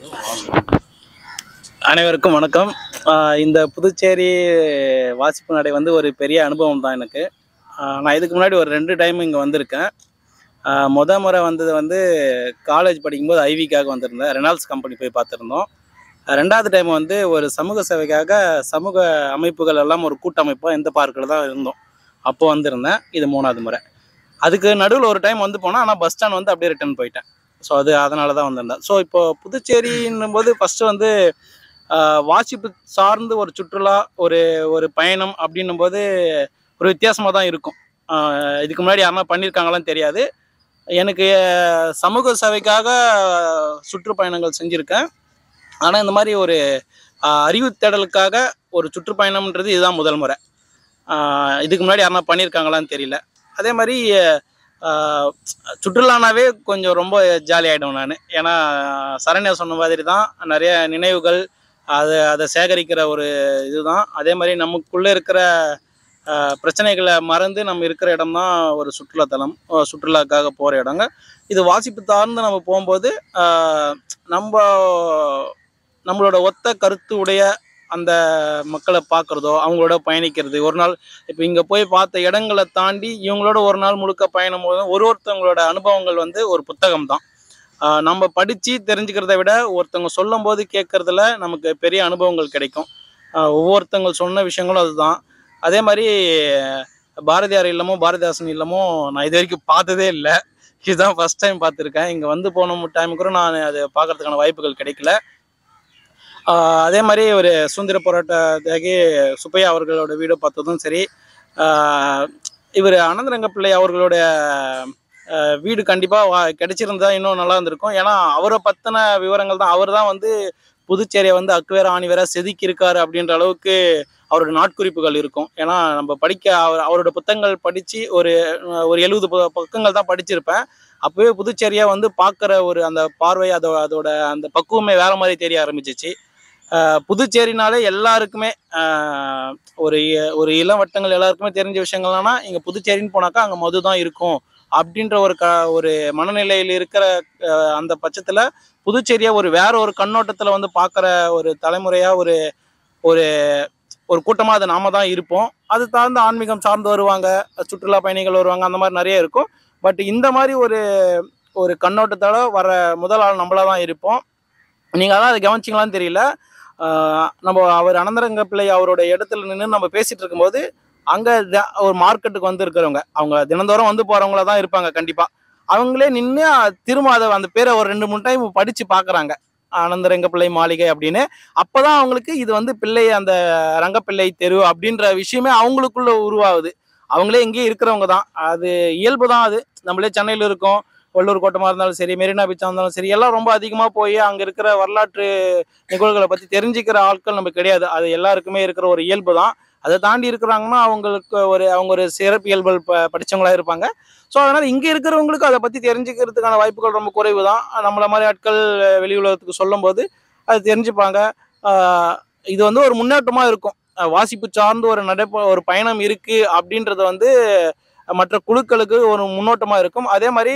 அனைவருக்கும் வணக்கம் ஆஹ் இந்த புதுச்சேரி வாசிப்பு நடை வந்து ஒரு பெரிய அனுபவம் தான் எனக்கு ஆஹ் நான் இதுக்கு முன்னாடி ஒரு ரெண்டு டைம் இங்கே வந்திருக்கேன் ஆஹ் முத முறை வந்தது வந்து காலேஜ் படிக்கும்போது ஐவிக்காக வந்திருந்தேன் ரெனால்ட்ஸ் கம்பெனி போய் பார்த்துருந்தோம் ஆஹ் ரெண்டாவது டைம் வந்து ஒரு சமூக சேவைக்காக சமூக அமைப்புகள் எல்லாம் ஒரு கூட்டமைப்பாக இந்த பார்க்கில் தான் இருந்தோம் அப்போ வந்திருந்தேன் இது மூணாவது முறை அதுக்கு நடுவில் ஒரு டைம் வந்து போனேன் ஆனால் பஸ் ஸ்டாண்ட் வந்து அப்படியே ரிட்டர்ன் போயிட்டேன் ஸோ அது அதனால தான் வந்திருந்தேன் ஸோ இப்போ புதுச்சேரின்னும் போது ஃபஸ்ட்டு வந்து ஆஹ் வாசிப்பு சார்ந்து ஒரு சுற்றுலா ஒரு ஒரு பயணம் அப்படின்னும் போது ஒரு வித்தியாசமாக தான் இருக்கும் ஆஹ் இதுக்கு முன்னாடி யாருன்னா பண்ணியிருக்காங்களான்னு தெரியாது எனக்கு ஆஹ் சமூக சேவைக்காக சுற்றுப்பயணங்கள் செஞ்சுருக்கேன் ஆனால் இந்த மாதிரி ஒரு ஆஹ் அறிவு தேடலுக்காக ஒரு சுற்றுப்பயணம்ன்றது இதுதான் முதல் முறை ஆஹ் இதுக்கு முன்னாடி யாருன்னா பண்ணியிருக்காங்களான்னு தெரியல அதே மாதிரி ஆஹ் சுற்றுலானாவே கொஞ்சம் ரொம்ப ஜாலி ஆகிடும் நான் ஏன்னா சரண்யா சொன்ன மாதிரி தான் நிறைய நினைவுகள் அதை அதை சேகரிக்கிற ஒரு இதுதான் அதே மாதிரி நமக்குள்ளே இருக்கிற ஆஹ் பிரச்சனைகளை மறந்து நம்ம இருக்கிற இடம் தான் ஒரு சுற்றுலாத்தலம் அஹ் சுற்றுலாக்காக போகிற இடங்க இது வாசிப்பு சார்ந்து நம்ம போகும்போது ஆஹ் நம்ம நம்மளோட ஒத்த கருத்து உடைய அந்த மக்களை பார்க்குறதோ அவங்களோட பயணிக்கிறது ஒரு நாள் இப்போ இங்கே போய் பார்த்த இடங்களை தாண்டி இவங்களோட ஒரு நாள் முழுக்க பயணம் போது ஒரு ஒருத்தவங்களோட அனுபவங்கள் வந்து ஒரு புத்தகம் தான் ஆஹ் நம்ம படித்து தெரிஞ்சுக்கிறத விட ஒருத்தவங்க சொல்லும் போது கேட்குறதுல நமக்கு பெரிய அனுபவங்கள் கிடைக்கும் ஆஹ் ஒவ்வொருத்தவங்க சொன்ன விஷயங்களும் அதுதான் அதே மாதிரி பாரதியார் இல்லமோ பாரதிதாசன் இல்லமோ நான் இது வரைக்கும் பார்த்ததே இல்லை இதுதான் ஃபர்ஸ்ட் டைம் பார்த்துருக்கேன் இங்கே வந்து போன டைம் கூட நான் அதை பார்க்கறதுக்கான வாய்ப்புகள் கிடைக்கல ஆஹ் அதே மாதிரி ஒரு சுதந்திர போராட்ட தியாகி சுப்பையா அவர்களோட வீடு பார்த்ததும் சரி இவர் அனந்தரங்க பிள்ளை அவர்களுடைய ஆஹ் வீடு கண்டிப்பாக வா கிடைச்சிருந்தா இன்னும் நல்லா இருந்திருக்கும் ஏன்னா அவரை பற்றின விவரங்கள் தான் அவர் தான் வந்து புதுச்சேரியை வந்து அக்குவேர ஆணிவேரா செதுக்கி இருக்காரு அப்படின்ற அளவுக்கு அவரோட நாட்குறிப்புகள் இருக்கும் ஏன்னா நம்ம படிக்க அவர் அவரோட புத்தகங்கள் படித்து ஒரு அஹ் ஒரு எழுபது பக்கங்கள் தான் படிச்சிருப்பேன் அப்போவே புதுச்சேரியை வந்து பார்க்குற ஒரு அந்த பார்வை அதோ அதோட அந்த பக்குவமே வேற மாதிரி தெரிய ஆரம்பிச்சிச்சு ஆஹ் புதுச்சேரினாலே எல்லாருக்குமே ஆஹ் ஒரு இ- ஒரு இளம் வட்டங்கள் எல்லாருக்குமே தெரிஞ்ச விஷயங்கள்னா இங்கே புதுச்சேரின்னு போனாக்கா அங்கே மது தான் இருக்கும் அப்படின்ற ஒரு க ஒரு மனநிலையில் இருக்கிற ஆஹ் அந்த பட்சத்தில் புதுச்சேரியை ஒரு வேற ஒரு கண்ணோட்டத்தில் வந்து பார்க்குற ஒரு தலைமுறையாக ஒரு ஒரு ஒரு கூட்டமாக அது நாம தான் இருப்போம் அது சார்ந்த ஆன்மீகம் சார்ந்து வருவாங்க சுற்றுலா பயணிகள் வருவாங்க அந்த மாதிரி நிறைய இருக்கும் பட் இந்த மாதிரி ஒரு ஒரு கண்ணோட்டத்தோட வர முதல் ஆள் நம்மளா தான் இருப்போம் நீங்கள் அதான் அதை கவனிச்சிங்களான்னு தெரியல ஆஹ் நம்ம அவர் அனந்தரங்க பிள்ளை அவரோட இடத்துல நின்று நம்ம பேசிட்டு இருக்கும்போது அங்கே ஒரு மார்க்கெட்டுக்கு வந்து இருக்கிறவங்க அவங்க தினந்தோறும் வந்து போகிறவங்கள தான் இருப்பாங்க கண்டிப்பாக அவங்களே நின்று திரும்ப அதை அந்த பேரை ஒரு ரெண்டு மூணு டைம் படித்து பார்க்குறாங்க ஆனந்தரங்க பிள்ளை மாளிகை அப்படின்னு அப்பதான் அவங்களுக்கு இது வந்து பிள்ளை அந்த ரங்கப்பிள்ளை தெரு அப்படின்ற விஷயமே அவங்களுக்குள்ள உருவாகுது அவங்களே எங்கேயும் இருக்கிறவங்க தான் அது இயல்பு தான் அது நம்மளே சென்னையில் இருக்கோம் வள்ளூர் கோட்டமாக இருந்தாலும் சரி மெரினா பீச்சாக இருந்தாலும் சரி எல்லாம் ரொம்ப அதிகமாக போய் அங்கே இருக்கிற வரலாற்று நிகழ்வுகளை பற்றி தெரிஞ்சுக்கிற ஆட்கள் நம்ம கிடையாது அது எல்லாருக்குமே இருக்கிற ஒரு இயல்பு தான் அதை தாண்டி இருக்கிறாங்கன்னா அவங்களுக்கு ஒரு அவங்க ஒரு சிறப்பு இயல்பு ப படித்தவங்களா இருப்பாங்க ஸோ அதனால் இங்கே இருக்கிறவங்களுக்கு அதை பற்றி தெரிஞ்சுக்கிறதுக்கான வாய்ப்புகள் ரொம்ப குறைவு தான் நம்மள மாதிரி ஆட்கள் வெளி உலகத்துக்கு சொல்லும்போது அது தெரிஞ்சுப்பாங்க ஆஹ் இது வந்து ஒரு முன்னேற்றமாக இருக்கும் அஹ் வாசிப்பு சார்ந்து ஒரு நடைப ஒரு பயணம் இருக்குது அப்படின்றது வந்து மற்ற குழுக்களுக்கு ஒரு முன்னோட்டமாக இருக்கும் அதே மாதிரி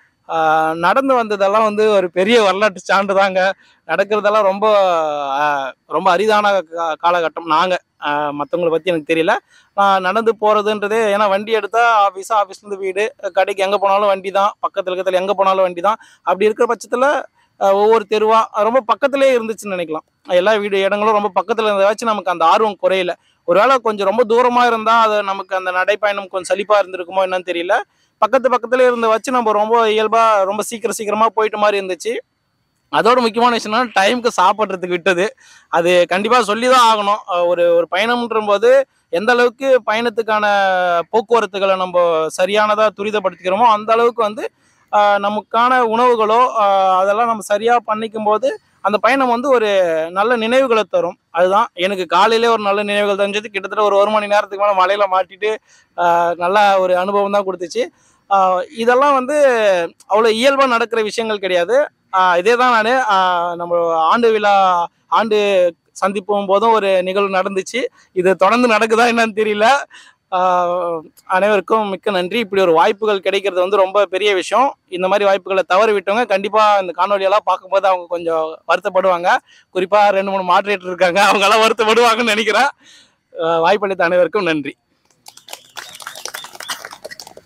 ஆஹ் நடந்து வந்ததெல்லாம் வந்து ஒரு பெரிய வரலாற்று சான்று தாங்க நடக்கிறதெல்லாம் ரொம்ப ஆஹ் ரொம்ப அரிதான கா- காலகட்டம் நாங்கள் மற்றவங்கள பற்றி எனக்கு தெரியல நான் நடந்து போகிறதுன்றதே ஏன்னா வண்டி எடுத்தால் ஆஃபீஸ் ஆஃபீஸ்லேருந்து வீடு கடைக்கு எங்கே போனாலும் வண்டி தான் பக்கத்தில் இருக்கிறதுல எங்கே போனாலும் வண்டி தான் அப்படி இருக்கிற பட்சத்தில் ஒவ்வொரு தெருவா ரொம்ப பக்கத்திலே இருந்துச்சுன்னு நினைக்கலாம் எல்லா வீடு இடங்களும் ரொம்ப பக்கத்தில் இருந்ததாச்சும் நமக்கு அந்த ஆர்வம் குறையல ஒருவேளை கொஞ்சம் ரொம்ப தூரமாக இருந்தால் அது நமக்கு அந்த நடைப்பயணம் கொஞ்சம் சலிப்பாக இருந்திருக்குமோ என்னன்னு தெரியல பக்கத்து பக்கத்துல இருந்து வச்சு நம்ம ரொம்ப இயல்பாக ரொம்ப சீக்கிரம் சீக்கிரமாக போயிட்டு மாதிரி இருந்துச்சு அதோட முக்கியமான விஷயம்னா டைமுக்கு சாப்பிட்றதுக்கு விட்டது அது கண்டிப்பாக சொல்லி தான் ஆகணும் அஹ் ஒரு ஒரு பயணம்ன்ற போது எந்த அளவுக்கு பயணத்துக்கான போக்குவரத்துகளை நம்ம சரியானதாக துரிதப்படுத்திக்கிறோமோ அந்த அளவுக்கு வந்து ஆஹ் நமக்கான உணவுகளோ ஆஹ் அதெல்லாம் நம்ம சரியாக பண்ணிக்கும் போது அந்த பயணம் வந்து ஒரு நல்ல நினைவுகளை தரும் அதுதான் எனக்கு காலையிலே ஒரு நல்ல நினைவுகள் தெரிஞ்சது கிட்டத்தட்ட ஒரு ஒரு மணி நேரத்துக்கு மேலே மலையில் மாட்டிட்டு ஆஹ் நல்ல ஒரு அனுபவம் தான் கொடுத்துச்சு ஆஹ் இதெல்லாம் வந்து அவ்வளோ இயல்பாக நடக்கிற விஷயங்கள் கிடையாது ஆஹ் இதே தான் நான் நம்ம ஆண்டு விழா ஆண்டு சந்திப்பும் போதும் ஒரு நிகழ்வு நடந்துச்சு இது தொடர்ந்து நடக்குதா என்னன்னு தெரியல ஆஹ் அனைவருக்கும் மிக்க நன்றி இப்படி ஒரு வாய்ப்புகள் கிடைக்கிறது வந்து ரொம்ப பெரிய விஷயம் இந்த மாதிரி வாய்ப்புகளை தவற விட்டவங்க கண்டிப்பாக இந்த காணொலியெல்லாம் பார்க்கும்போது அவங்க கொஞ்சம் வருத்தப்படுவாங்க குறிப்பாக ரெண்டு மூணு மாடரேட்டர் இருக்காங்க அவங்கெல்லாம் வருத்தப்படுவாங்கன்னு நினைக்கிறேன் ஆஹ் வாய்ப்பளித்த அனைவருக்கும் நன்றி